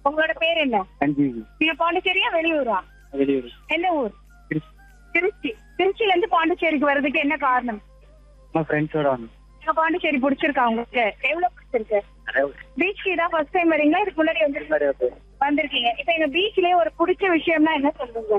உங்களோட பேர் என்ன சஞ்சீவி நீங்க பாண்டிச்சேரியா வெளியூரா வெளியூர் என்ன ஊர் திருச்சி திருச்சி திருச்சில இருந்து பாண்டிச்சேரிக்கு வர்றதுக்கு என்ன காரணம் நம்ம ஃப்ரெண்ட்ஸோட வந்தோம் நீங்க பாண்டிச்சேரி பிடிச்சிருக்கா உங்களுக்கு எவ்வளவு பிடிச்சிருக்கு பீச்சுக்கு இதான் ஃபர்ஸ்ட் டைம் வரீங்களா இதுக்கு முன்னாடி வந்து வந்திருக்கீங்க இப்ப எங்க பீச்லயே ஒரு பிடிச்ச விஷயம்னா என்ன சொல்லுங்க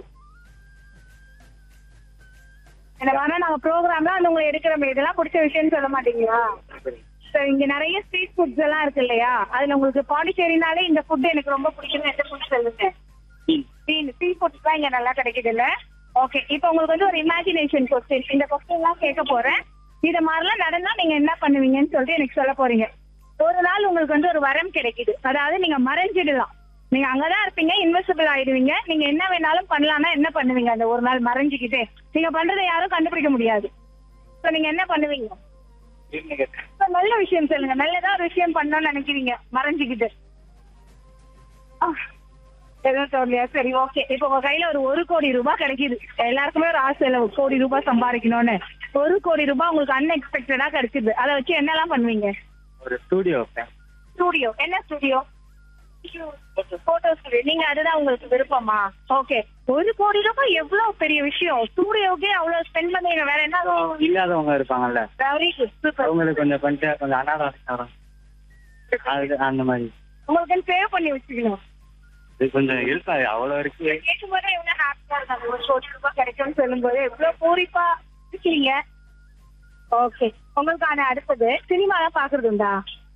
இந்த மாதிரி நாங்க ப்ரோக்ராம்ல அந்த உங்களை எடுக்கிறோம் இதெல்லாம் பிடிச்ச விஷயம்னு சொல்ல மாட்டீங்களா சரி இங்க நிறைய ஸ்ட்ரீட் ஃபுட்ஸ் எல்லாம் இருக்கு இல்லையா அதுல உங்களுக்கு பாண்டிச்சேரினாலே இந்த ஃபுட் எனக்கு ரொம்ப பிடிக்கும் எந்த ஃபுட் சொல்லுங்க மீன் சீ ஃபுட்ஸ் தான் இங்க நல்லா கிடைக்குது இல்ல ஓகே இப்போ உங்களுக்கு வந்து ஒரு இமேஜினேஷன் கொஸ்டின் இந்த கொஸ்டின் எல்லாம் கேட்க போறேன் இத மாதிரிலாம் நடந்தா நீங்க என்ன பண்ணுவீங்கன்னு சொல்லிட்டு எனக்கு சொல்ல போறீங்க ஒரு நாள் உங்களுக்கு வந்து ஒரு வரம் கிடைக்குது அதாவது நீங்க மறைஞ்சிடலாம் நீங்க அங்கதான் இருப்பீங்க இன்வெசிபிள் ஆயிடுவீங்க நீங்க என்ன வேணாலும் பண்ணலாம்னா என்ன பண்ணுவீங்க அந்த ஒரு நாள் மறைஞ்சுக்கிட்டே நீங்க பண்றதை யாரும் கண்டுபிடிக்க முடியாது சோ நீங்க என்ன பண்ணுவீங்க இப்ப நல்ல விஷயம் சொல்லுங்க நல்லதா ஒரு விஷயம் பண்ணணும்னு நினைக்கிறீங்க மறைஞ்சுக்கிட்டு ஆ, எதுவும் தோல்லையா சரி ஓகே இப்ப உங்க கையில ஒரு ஒரு கோடி ரூபாய் கிடைக்குது எல்லாருக்குமே ஒரு ஆசை இல்ல ஒரு கோடி ரூபாய் சம்பாதிக்கணும்னு ஒரு கோடி ரூபாய் உங்களுக்கு அன்எக்ஸ்பெக்டடா கிடைக்குது அதை வச்சு என்னெல்லாம் பண்ணுவீங்க ஒரு ஸ்டூடியோ வைப்பேன் ஸ்டூடியோ என்ன ஸ்டூடியோ போட்டோ ஸ்டுடியோ நீங்க அதுதான் உங்களுக்கு விருப்பமா ஓகே ஒரு கோடி ரூபாய் எவ்வளவு பெரிய விஷயம் ஸ்டூடியோக்கே அவ்வளவு ஸ்பெண்ட் பண்ணுவீங்க வேற என்ன இல்லாதவங்க இருப்பாங்கல்ல வெரி குட் சூப்பர் அவங்களுக்கு கொஞ்சம் கொஞ்சம் கொஞ்சம் அனாதாரம் அது அந்த மாதிரி உங்களுக்கு சேவ் பண்ணி வச்சுக்கணும் இது கொஞ்சம் இருக்காது அவ்வளோ இருக்கு கேட்கும்போது எவ்வளவு ஹாப்பியா இருக்காங்க ஒரு கோடி ரூபாய் கிடைக்கும்னு சொல்லும்போது எவ்வளவு பூரிப்பா இருக்கீங்க ஓகே உங்களுக்கான அடுத்தது சினிமா எல்லாம் பாக்குறது உண்டா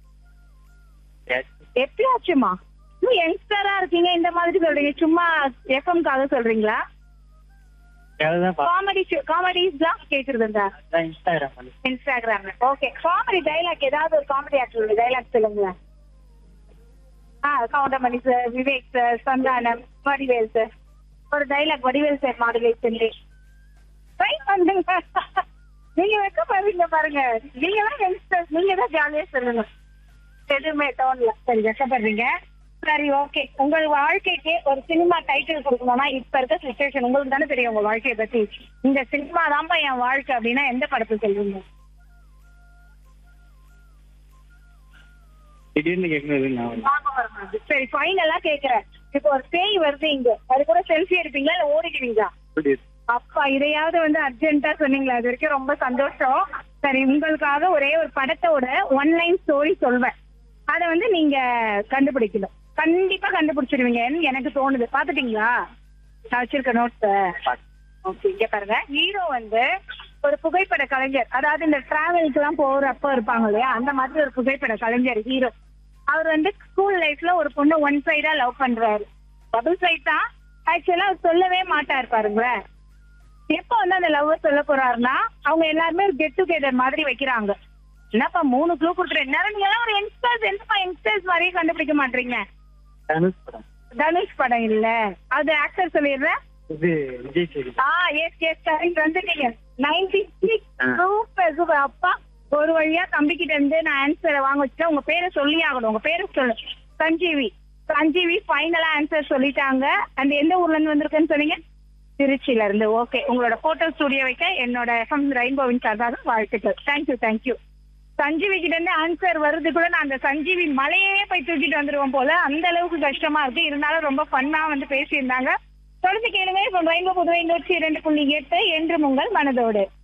எப்பயாச்சுமா இன்னும் யங்ஸ்டரா இருக்கீங்க இந்த மாதிரி சொல்றீங்க சும்மா எஃப்எம்காக சொல்றீங்களா அதுதான் காமெடி காமெடிஸ்லாம் கேக்குறது உண்டா இன்ஸ்டாகிராம் பண்ணி இன்ஸ்டாகிராம்ல ஓகே காமெடி டைலாக் ஏதாவது ஒரு காமெடி ஆக்டரோட டைலாக் சொல்லுங்க ஆ Goundamani sir Vivek sir Santhanam Vadivel sir ஒரு டைலாக் வடிவேல் சார் மாடுலேட் பண்ணி ட்ரை பண்ணுங்க நீங்க வைக்க பாருங்க பாருங்க நீங்க தான் யங்ஸ்டர்ஸ் நீங்க தான் ஜாலியா சொல்லுங்க எதுவுமே டோன்ல சரி கஷ்டப்படுறீங்க சரி ஓகே உங்கள் வாழ்க்கைக்கு ஒரு சினிமா டைட்டில் கொடுக்கணும்னா இப்ப இருக்க சுச்சுவேஷன் உங்களுக்கு தானே தெரியும் உங்க வாழ்க்கையை பத்தி இந்த சினிமா தான்ப்பா என் வாழ்க்கை அப்படின்னா எந்த படத்தை சொல்லுவீங்க திடீர்னு கேட்கறது நான் ஞாபகம் வர மாட்டுது. சரி ஃபைனலா கேக்குறேன் இப்போ ஒரு பேய் வருது இங்க அது கூட செல்ஃபி எடுப்பீங்களா இல்ல ஓடிடுவீங்களா அப்பா இதையாவது வந்து அர்ஜென்ட்டா சொன்னீங்களா அது வரைக்கும் ரொம்ப சந்தோஷம் சரி உங்களுக்காக ஒரே ஒரு படத்தோட ஒன் லைன் ஸ்டோரி சொல்வேன் அத வந்து நீங்க கண்டுபிடிக்கணும் கண்டிப்பா கண்டுபிடிச்சிருவீங்கன்னு எனக்கு தோணுது பாத்துட்டீங்களா நான் வச்சிருக்க நோட்ஸ் ஓகே இங்க பாருங்க ஹீரோ வந்து ஒரு புகைப்பட கலைஞர் அதாவது இந்த டிராவலுக்கு எல்லாம் போறப்ப இருப்பாங்க இல்லையா அந்த மாதிரி ஒரு புகைப்பட கலைஞர் ஹீரோ அவர் வந்து ஸ்கூல் லைஃப்ல ஒரு பொண்ணு ஒன் சைடா லவ் பண்றாரு டபுள் சைட் தான் ஆக்சுவலா அவர் சொல்லவே மாட்டார் பாருங்களேன் எப்ப வந்து அந்த லவ் சொல்ல போறாருன்னா அவங்க எல்லாருமே ஒரு கெட் டுகெதர் மாதிரி வைக்கிறாங்க என்னப்பா மூணு க்ளூ கொடுத்துரு நேரம் நீங்க எல்லாம் ஒரு யங்ஸ்டர்ஸ் என்னப்பா யங்ஸ்டர்ஸ் மாதிரியே கண்டுபிடிக்க மாட்டீங்க தனுஷ் படம் தனுஷ் படம் இல்ல அது ஆக்டர் சொல்லிடுறேன் இது விஜய் சேது ஆ எஸ் எஸ் கரெக்ட் வந்துட்டீங்க நைன்டி சிக்ஸ் ஆ. சூப்பர் சூப்பர் அப்பா ஒரு வழியா தம்பி கிட்ட இருந்து நான் ஆன்சரை வாங்க வச்சுட்டேன் உங்க பேரை சொல்லி ஆகணும் உங்க பேரை சொல்லு சஞ்சீவி சஞ்சீவி ஃபைனலா ஆன்சர் சொல்லிட்டாங்க அந்த எந்த ஊர்ல இருந்து வந்திருக்குன்னு சொன்னீங்க திருச்சியில இருந்து ஓகே உங்களோட போட்டோ ஸ்டுடியோ வைக்க என்னோட எஃப்எம் ரெயின்போவின் சார்பாக வாழ்த்துக்கள் தேங்க்யூ தேங்க்யூ சஞ்சீவி கிட்ட இருந்து ஆன்சர் வருதுக்குள்ள நான் அந்த சஞ்சீவி மலையே போய் தூக்கிட்டு வந்துருவோம் போல அந்த அளவுக்கு கஷ்டமா இருக்கு இருந்தாலும் ரொம்ப ஃபன்னா வந்து பேசியிருந்தாங்க தொடர்ந்து கேளுங்க இப்போ ரெயின்போ புதுவை நூற்றி இரண்டு புள்ளி எட்டு என்றும் உங்கள் மனதோடு